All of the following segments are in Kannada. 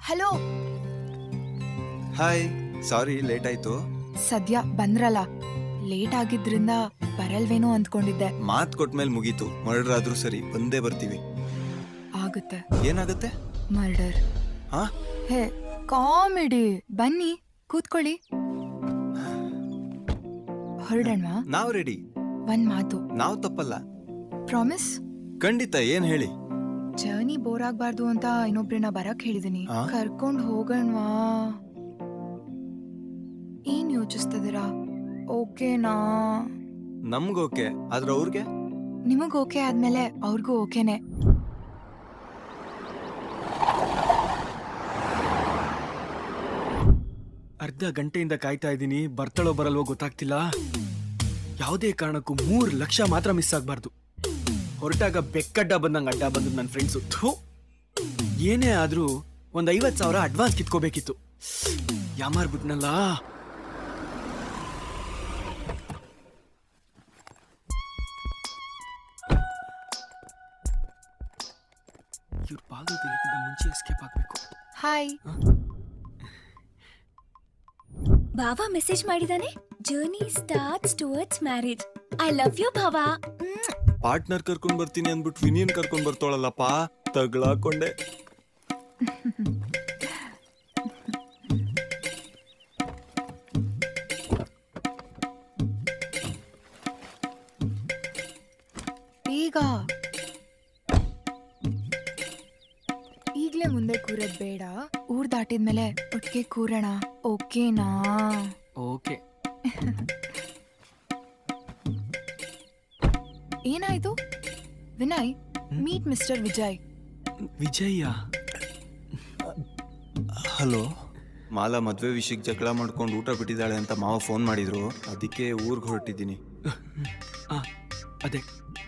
ಹಲೋ ಹಾಯ್ ಸಾರಿ ಲೇಟ್ ಆಯ್ತು ಸದ್ಯ ಬಂದ್ರಲ್ಲ ಲೇಟ್ ಆಗಿದ್ರಿಂದ ಬರಲ್ವೇನೋ ಅಂದ್ಕೊಂಡಿದ್ದೆ ಮಾತ್ ಕೊಟ್ಮೇಲೆ ಮುಗೀತು ಮರ್ಡರ್ ಆದ್ರೂ ಸರಿ ಬಂದೇ ಬರ್ತೀವಿ ಆಗುತ್ತೆ ಏನಾಗುತ್ತೆ ಮರ್ಡರ್ ಹಾ ಹೇ ಕಾಮಿಡಿ ಬನ್ನಿ ಕೂತ್ಕೊಳ್ಳಿ ಹೊರಡಣ್ವಾ ನಾವ್ ರೆಡಿ ಒಂದ್ ಮಾತು ನಾವ್ ತಪ್ಪಲ್ಲ ಪ್ರಾಮಿಸ್ ಖಂಡಿತ ಏನ್ ಹೇಳಿ ಜರ್ನಿ ಬೋರ್ ಆಗ್ಬಾರ್ದು ಅಂತ ಇನ್ನೊಬ್ರನ್ನ ಬರಕ್ ಹೇಳಿದೀನಿ ಆ? ಕರ್ಕೊಂಡ್ ಹೋಗಣ್ವಾ ಏನ್ ಯೋಚಿಸ್ತಿದ್ದೀರಾ ಓಕೆನಾ ನಮ್ಗೋಕೆ ಆದ್ರೆ ಅವ್ರಿಗೆ ನಿಮಗ್ ಓಕೆ ಆದ್ಮೇಲೆ ಅವ್ರಿಗೂ ಓಕೆನೆ ಅರ್ಧ ಗಂಟೆಯಿಂದ ಕಾಯ್ತಾ ಇದ್ದೀನಿ ಬರ್ತಾಳೋ ಬರಲ್ವೋ ಗೊತ್ತಾಗ್ತಿಲ್ಲ ಯಾವುದೇ ಕಾರಣಕ್ಕೂ ಮೂರು ಲಕ್ಷ ಮಾತ್ರ ಮಿಸ್ ಆಗಬಾರ್ದು ಹೊರಟಾಗ ಬೆಕ್ಕಡ್ಡ ಬಂದಂಗೆ ಅಡ್ಡ ಬಂದು ನನ್ನ ಫ್ರೆಂಡ್ಸು ಥೂ ಏನೇ ಆದ್ರೂ ಒಂದ್ ಐವತ್ ಸಾವಿರ ಅಡ್ವಾನ್ಸ್ ಕಿತ್ಕೋಬೇಕಿತ್ತು ಯಾಮಾರ್ಬಿಟ್ನಲ್ಲ ಇವ್ರ ಬಾಗಿಲು ತೆಗಿಯೋಕ್ಕಿಂತ ಮುಂಚೆ ಎಸ್ಕೇಪ್ ಆಗ್ಬೇಕು ಹಾಯ್ ಭಾವ ಮೆಸೇಜ್ ಮಾಡಿದಾನೆ journey starts towards marriage I love you ಭಾವ ಪಾರ್ಟ್ನರ್ ಕರ್ಕೊಂಡ್ ಬರ್ತೀನಿ ಅಂದ್ಬಿಟ್ಟು ವಿನಿಯನ್ ಕರ್ಕೊಂಡ್ ಬರ್ತಾಳಲ್ಲಪ್ಪ ತಗ್ಲಾಕೊಂಡೆ ಈಗ ಈಗ್ಲೇ ಮುಂದೆ ಕೂರೋದ್ ಬೇಡ ಊರ್ ದಾಟಿದ್ಮೇಲೆ ಒಟ್ಟಿಗೆ ಕೂರೋಣ ಓಕೆನಾ ಓಕೆ ಏನಾಯ್ತು ವಿನಯ್ ಮೀಟ್ ಮಿಸ್ಟರ್ ವಿಜಯ್ ವಿಜಯ್ಯ ಹಲೋ ಮಾಲಾ ಮದ್ವೆ ವಿಷಯಕ್ಕೆ ಜಗಳ ಮಾಡ್ಕೊಂಡು ಊಟ ಬಿಟ್ಟಿದ್ದಾಳೆ ಅಂತ ಮಾವ ಫೋನ್ ಮಾಡಿದ್ರು ಅದಕ್ಕೆ ಊರ್ಗ್ ಹೊರಟಿದ್ದೀನಿ ಆ, ಅದೇ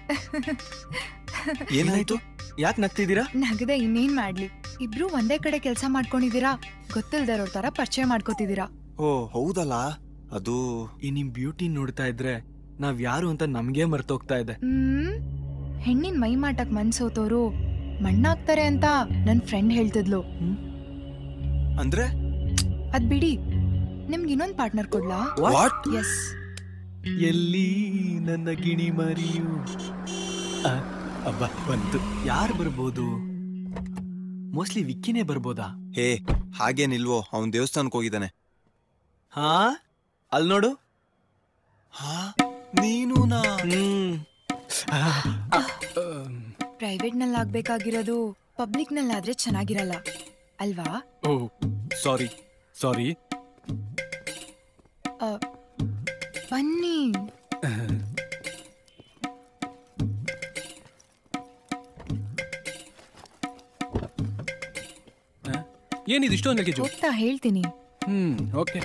ಏನಾಯ್ತು ಯಾಕೆ ನಗ್ತಿದ್ದೀರಾ ನಗದೆ ಇನ್ನೇನ್ ಮಾಡ್ಲಿ ಇಬ್ರು ಒಂದೇ ಕಡೆ ಕೆಲಸ ಮಾಡ್ಕೊಂಡಿದೀರಾ ಗೊತ್ತಿಲ್ದಿರೋರ್ ತರ ಪರಿಚಯ ಮಾಡ್ಕೋತಿದೀರಾ ಓ ಹೌದಲ್ಲ ಅದು ಈ ನಿಮ್ ಬ್ಯೂಟಿ ನೋಡ್ತಾ ಇದ್ರೆ ನಾವ್ ಯಾರು ಅಂತ ನಮ್ಗೆ ಮರ್ತೋಗ್ತಾ ಇದೆ ಹ್ಮ್ ಹೆಣ್ಣಿನ ಮೈ ಮಾಟಕ್ ಮನ್ಸೋತೋರು ಮಣ್ಣಾಗ್ತಾರೆ ಅಂತ ನನ್ ಫ್ರೆಂಡ್ ಹೇಳ್ತಿದ್ಲು ಅಂದ್ರೆ ಅದ್ ಬಿಡಿ ನಿಮ್ಗೆ ಇನ್ನೊಂದ್ ಪಾರ್ಟ್ನರ್ ಕೊಡ್ಲಾ ವಾಟ್ ಎಸ್ ಎಲ್ಲಿ ನನ್ನ ಗಿಣಿ ಮರಿಯು ಆ, ಅಬ್ಬ ಬಂತು ಯಾರು ಬರ್ಬೋದು ಮೋಸ್ಟ್ಲಿ ವಿಕ್ಕಿನೇ ಬರ್ಬೋದಾ ಹೇ ಹಾಗೇನಿಲ್ವೋ ಅವನ್ ದೇವಸ್ಥಾನಕ್ಕೆ ಹೋಗಿದ್ದಾನೆ ಹಾ ಅಲ್ ನೋಡು ಹಾ ನೀನುನಾ ಹ್ಮ್ ಪ್ರೈವೇಟ್ ನಲ್ಲಿ ಆಗ್ಬೇಕಾಗಿರೋದು ಪಬ್ಲಿಕ್ ನಲ್ಲಾದ್ರೆ ಚೆನ್ನಾಗಿರಲ್ಲ ಅಲ್ವಾ ಓ ಸಾರಿ ಸಾರಿ ಅ, ಬನ್ನಿ ಏನಿದು ಇಷ್ಟೊಂದು ಲಗೇಜು ಹೋಗ್ತಾ ಹೇಳ್ತೀನಿ ಹ್ಮ್ ಓಕೆ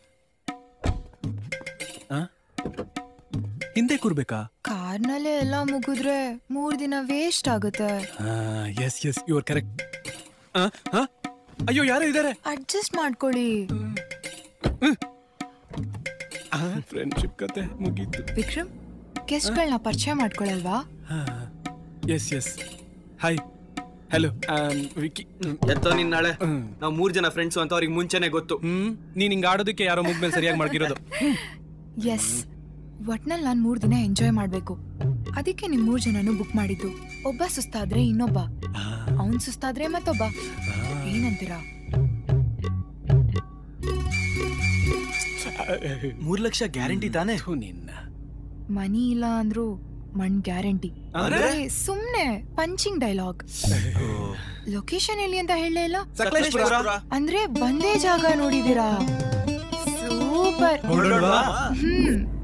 ಹಿಂದೆ ಕೂರ್ಬೇಕಾ ಕಾರ್ನಲ್ಲೇ ಎಲ್ಲ ಮುಗಿದ್ರೆ ಮೂರ್ ದಿನ ವೇಸ್ಟ್ ಆಗುತ್ತೆ yes yes you are correct ಅಯ್ಯೋ ಯಾರೋ ಇದ್ದಾರೆ ಅಡ್ಜಸ್ಟ್ ಮಾಡ್ಕೊಳ್ಳಿ ಫ್ರೆಂಡ್ಶಿಪ್ ಕತೆ ಮುಗೀತು ವಿಕ್ರಮ್ ಗೆಸ್ಟ್ಗಳನ್ನ ಪರಿಚಯ ಮಾಡ್ಕೊಳಲ್ವಾ yes yes hi hello Vicky ಎತ್ತೋ ನಿನ್ ನಾಳೆ ಹ್ಮ್. ನಾವ್ ಮೂರ್ ಜನ ಫ್ರೆಂಡ್ಸ್ ಅಂತ ಅವ್ರಿಗೆ ಮುಂಚೆನೆ ಗೊತ್ತು ಹ್ಮ್ ನೀನ್ ಹಿಂಗ ಆಡೋದಕ್ಕೆ ಯಾರೋ ಮುಗ್ ಮೇಲೆ ಸರಿಯಾಗಿ ಮಾಡ್ಕಿರೋದು ಎಸ್ ಒಟ್ನಲ್ಲಿ ನಾನು ಮೂರ್ ದಿನ ಎಂಜಾಯ್ ಮಾಡ್ಬೇಕು ಅದಕ್ಕೆ ನಿಮ್ ಮೂರ್ ಜನನು ಬುಕ್ ಮಾಡಿದ್ದು ಒಬ್ಬ ಸುಸ್ತಾದ್ರೆ ಇನ್ನೊಬ್ಬ ಅವನ್ ಸುಸ್ತಾದ್ರೆ ಮತ್ತೊಬ್ಬ ಏನಂತೀರಾ ಮೂರ್ ಲಕ್ಷ ಗ್ಯಾರಂಟಿ ತಾನೇ ಥು ನಿನ್ನ ಮನಿ ಇಲ್ಲ ಅಂದ್ರು ಮಣ್ ಗ್ಯಾರಂಟಿ ಅಂದ್ರೆ? ಸುಮ್ನೆ ಪಂಚಿಂಗ್ ಡೈಲಾಗ್ ಲೊಕೇಶನ್ ಎಲ್ಲಿ ಅಂತ ಹೇಳಲೇ ಇಲ್ಲ ಸಕಲೇಶ್ಪುರ ಅಂದ್ರೆ ಒಂದೇ ಜಾಗ ನೋಡಿದೀರಾ ಸೂಪರ್ ಹೊರಡೋಣವಾ? ಹ್ಮ್